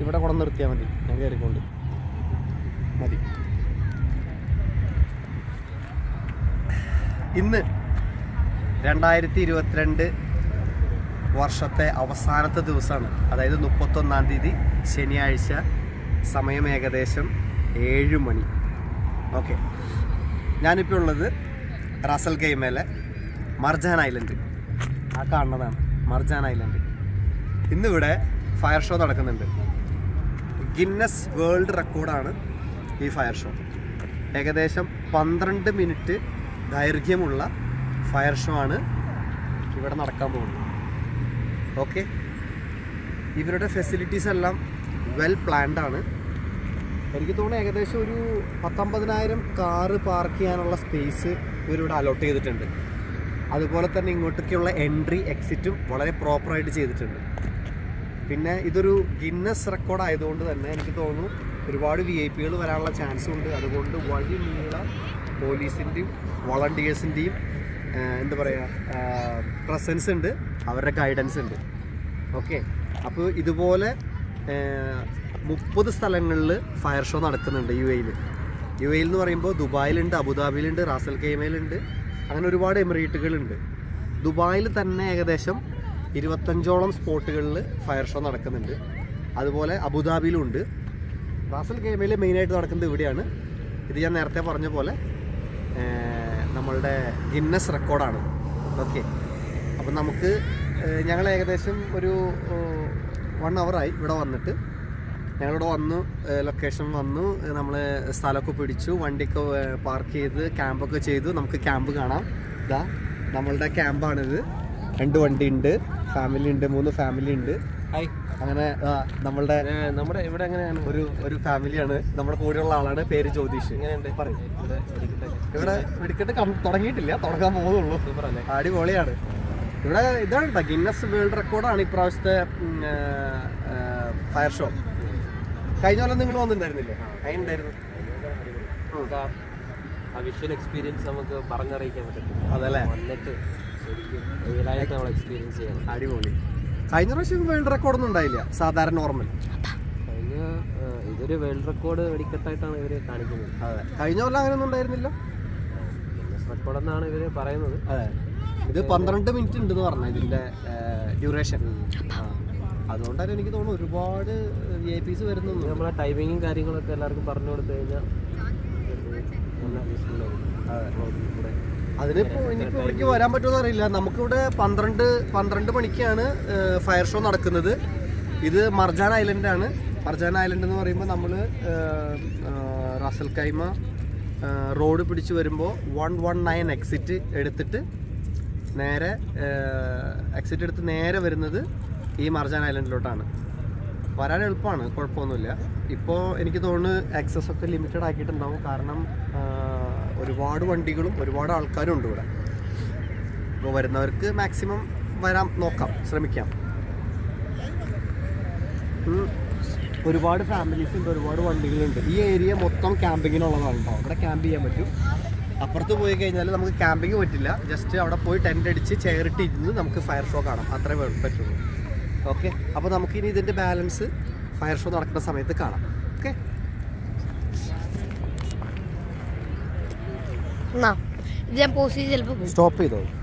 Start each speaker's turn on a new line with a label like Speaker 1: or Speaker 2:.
Speaker 1: ഇവിടെ കൊണ്ടു നിർത്തിയാൽ മതി ഞാൻ കയറിക്കൊണ്ട് മതി ഇന്ന് രണ്ടായിരത്തി ഇരുപത്തിരണ്ട് വർഷത്തെ അവസാനത്തെ ദിവസമാണ് അതായത് മുപ്പത്തൊന്നാം തീയതി ശനിയാഴ്ച സമയം ഏകദേശം ഏഴ് മണി ഓക്കെ ഞാനിപ്പോൾ ഉള്ളത് റാസൽ ഗെയ്മേലെ മർജാൻ ഐലൻഡ് ആ കാണുന്നതാണ് മർജാൻ ഐലൻഡ് ഇന്നിവിടെ ഫയർ ഷോ നടക്കുന്നുണ്ട് ഗിന്നസ് വേൾഡ് റെക്കോർഡാണ് ഈ ഫയർ ഷോ ഏകദേശം പന്ത്രണ്ട് മിനിറ്റ് ദൈർഘ്യമുള്ള ഫയർ ഷോ ആണ് ഇവിടെ നടക്കാൻ പോകുന്നത് ഓക്കെ ഇവരുടെ ഫെസിലിറ്റീസ് എല്ലാം വെൽ പ്ലാൻഡ് ആണ് എനിക്ക് തോന്നുന്നു ഏകദേശം ഒരു പത്തൊമ്പതിനായിരം കാറ് പാർക്ക് ചെയ്യാനുള്ള സ്പേസ് ഇവരിവിടെ അലോട്ട് ചെയ്തിട്ടുണ്ട് അതുപോലെ തന്നെ ഇങ്ങോട്ടേക്കുള്ള എൻട്രി എക്സിറ്റും വളരെ പ്രോപ്പറായിട്ട് ചെയ്തിട്ടുണ്ട് പിന്നെ ഇതൊരു ഗിന്നസ് റെക്കോർഡ് ആയതുകൊണ്ട് തന്നെ എനിക്ക് തോന്നുന്നു ഒരുപാട് വി ഐ പികൾ വരാനുള്ള ചാൻസും ഉണ്ട് അതുകൊണ്ട് വഴി നീള പോലീസിൻ്റെയും വളണ്ടിയേഴ്സിൻ്റെയും എന്താ പറയുക പ്രസൻസ് ഉണ്ട് അവരുടെ ഗൈഡൻസ് ഉണ്ട് ഓക്കെ അപ്പോൾ ഇതുപോലെ മുപ്പത് സ്ഥലങ്ങളിൽ ഫയർ ഷോ നടക്കുന്നുണ്ട് യു എയിൽ യു എയിൽ എന്ന് പറയുമ്പോൾ ദുബായിലുണ്ട് അബുദാബിയിലുണ്ട് റാസൽ കൈമയിലുണ്ട് അങ്ങനെ ഒരുപാട് എമിറേറ്റുകളുണ്ട് ദുബായിൽ തന്നെ ഏകദേശം ഇരുപത്തഞ്ചോളം സ്പോട്ടുകളിൽ ഫയർ ഷോ നടക്കുന്നുണ്ട് അതുപോലെ അബുദാബിയിലും ഉണ്ട് റാസൽ ഗെയിമിൽ മെയിനായിട്ട് നടക്കുന്നത് ഇവിടെയാണ് ഇത് ഞാൻ നേരത്തെ പറഞ്ഞ പോലെ ഏർ, നമ്മളുടെ ഗിന്നസ് റെക്കോർഡാണ് ഓക്കെ അപ്പം നമുക്ക് ഏർ, ഞങ്ങൾ ഏകദേശം ഒരു വൺ ആയി ഇവിടെ വന്നിട്ട് ഞങ്ങളിവിടെ വന്നു ലൊക്കേഷൻ വന്നു നമ്മൾ സ്ഥലമൊക്കെ പിടിച്ചു വണ്ടിയൊക്കെ പാർക്ക് ചെയ്ത് ക്യാമ്പൊക്കെ ചെയ്തു നമുക്ക് ക്യാമ്പ് കാണാം ഇതാ നമ്മളുടെ ക്യാമ്പാണിത് രണ്ട് വണ്ടി ഉണ്ട് ഫാമിലി ഉണ്ട് മൂന്ന് ഫാമിലി ഉണ്ട്
Speaker 2: ഹായ്
Speaker 1: അങ്ങനെ ആ, നമ്മളുടെ
Speaker 2: നമ്മുടെ ഇവിടെ എങ്ങനെയാണ്
Speaker 1: ഒരു ഒരു ഫാമിലിയാണ് നമ്മുടെ കൂടെയുള്ള ആളാണ് പേര് ജ്യോതിഷ്
Speaker 2: എങ്ങനെയുണ്ട്
Speaker 1: പറയും
Speaker 2: ഇവിടെ വെടിക്കെട്ട്
Speaker 1: ഇവിടെ വെടിക്കെട്ട് കം- തുടങ്ങിയിട്ടില്ല തുടങ്ങാൻ പോകുന്നുള്ളൂ
Speaker 2: സൂപ്പർ അല്ലേ
Speaker 1: അടിപൊളിയാണ് ഇവിടെ ഇതാണ് കേട്ടോ ഗിന്നസ് വേൾഡ് റെക്കോർഡാണ് ഇപ്രാവശ്യത്തെ ഫയർ ഷോ കഴിഞ്ഞ കൊല്ലം നിങ്ങൾ വന്നിട്ടുണ്ടായിരുന്നില്ലേ അതിനുണ്ടായിരുന്നു
Speaker 2: നമുക്ക് ആ- ആ വിഷ്വൽ എക്സ്പീരിയൻസ് നമുക്ക് പറഞ്ഞറിയിക്കാൻ പറ്റത്തില്ല
Speaker 1: അതല്ലേ
Speaker 2: വന്നിട്ട് ശരിക്കും റിയലായിട്ട് നമ്മൾ എക്സ്പീരിയൻസ് ചെയ്യണം
Speaker 1: അടിപൊളി കഴിഞ്ഞ പ്രാവശ്യം വേൾഡ് റെക്കോർഡൊന്നും ഉണ്ടായില്ല സാധാരണ നോർമൽ
Speaker 2: കഴിഞ്ഞ ആ, ഇതൊരു വേൾഡ് റെക്കോർഡ് വെടിക്കെട്ടായിട്ടാണ് ഇവർ കാണിക്കുന്നത്
Speaker 1: അതെ കഴിഞ്ഞ കൊല്ലം അങ്ങനെയൊന്നും ഉണ്ടായിരുന്നില്ല
Speaker 2: ഗിന്നസ് റെക്കോർഡ് എന്നാണ് ഇവർ പറയുന്നത്
Speaker 1: അതെ ഇത് പന്ത്രണ്ട് മിനിറ്റ് ഉണ്ടെന്ന് പറഞ്ഞു ഇതിന്റെ ഡ്യൂറേഷൻ അതുകൊണ്ടാണ് എനിക്ക് തോന്നുന്നു ഒരുപാട് വി ഐ പീസ് വരുന്നു
Speaker 2: ഇത് നമ്മളെ ടൈമിങ്ങും കാര്യങ്ങളൊക്കെ എല്ലാവർക്കും പറഞ്ഞു കൊടുത്തു കഴിഞ്ഞാൽ നല്ല യൂസ്ഫുൾ ആയിരിക്കും കൂടെ
Speaker 1: അതിനിപ്പോ ഇനിയിപ്പോ ഇവിടേക്ക് വരാൻ പറ്റുമോ അറിയില്ല നമുക്കിവിടെ പന്ത്രണ്ട് പന്ത്രണ്ട് മണിക്കാണ് ഫയർ ഷോ നടക്കുന്നത് ഇത് മർജാൻ ഐലൻഡ് ആണ് മർജാൻ ഐലൻഡ് എന്ന് പറയുമ്പോൾ നമ്മൾ റാസൽ കൈമ റോഡ് പിടിച്ച് വരുമ്പോൾ വൺ വൺ നയൻ എക്സിറ്റ് എടുത്തിട്ട് നേരെ എക്സിറ്റ് എടുത്ത് നേരെ വരുന്നത് ഈ മർജാൻ ഐലൻഡിലോട്ടാണ് വരാൻ എളുപ്പമാണ് കുഴപ്പമൊന്നുമില്ല ഇപ്പോൾ എനിക്ക് തോന്നുന്നു ആക്സസ് ഒക്കെ ലിമിറ്റഡ് ആക്കിയിട്ടുണ്ടാവും കാരണം ആ, ഒരുപാട് വണ്ടികളും ഒരുപാട് ആൾക്കാരും ഉണ്ട് ഇവിടെ അപ്പോൾ വരുന്നവർക്ക് മാക്സിമം വരാൻ നോക്കാം ശ്രമിക്കാം ഉം. ഒരുപാട് ഫാമിലീസ് ഉണ്ട് ഒരുപാട് വണ്ടികളുണ്ട് ഈ ഏരിയ മൊത്തം ക്യാമ്പിങ്ങിനുള്ളതാണ് കേട്ടോ അവിടെ ക്യാമ്പ് ചെയ്യാൻ പറ്റും അപ്പുറത്ത് പോയി കഴിഞ്ഞാൽ നമുക്ക് ക്യാമ്പിങ് പറ്റില്ല ജസ്റ്റ് അവിടെ പോയി ടെൻ്റ് അടിച്ച് ചെയറിട്ട് ഇരുന്ന് നമുക്ക് ഫയർ ഷോ കാണാം അത്രേ വേ- പറ്റുള്ളൂ ഓക്കെ അപ്പോൾ നമുക്കിനി ഇതിൻ്റെ ബാലൻസ് ഫയർ ഷോ നടക്കുന്ന സമയത്ത് കാണാം ഓക്കെ
Speaker 3: എന്നാ ഇത് ഞാൻ പോസ്റ്റ് ചെയ്ത് ചിലപ്പോൾ
Speaker 1: സ്റ്റോപ്പ് ചെയ്തോ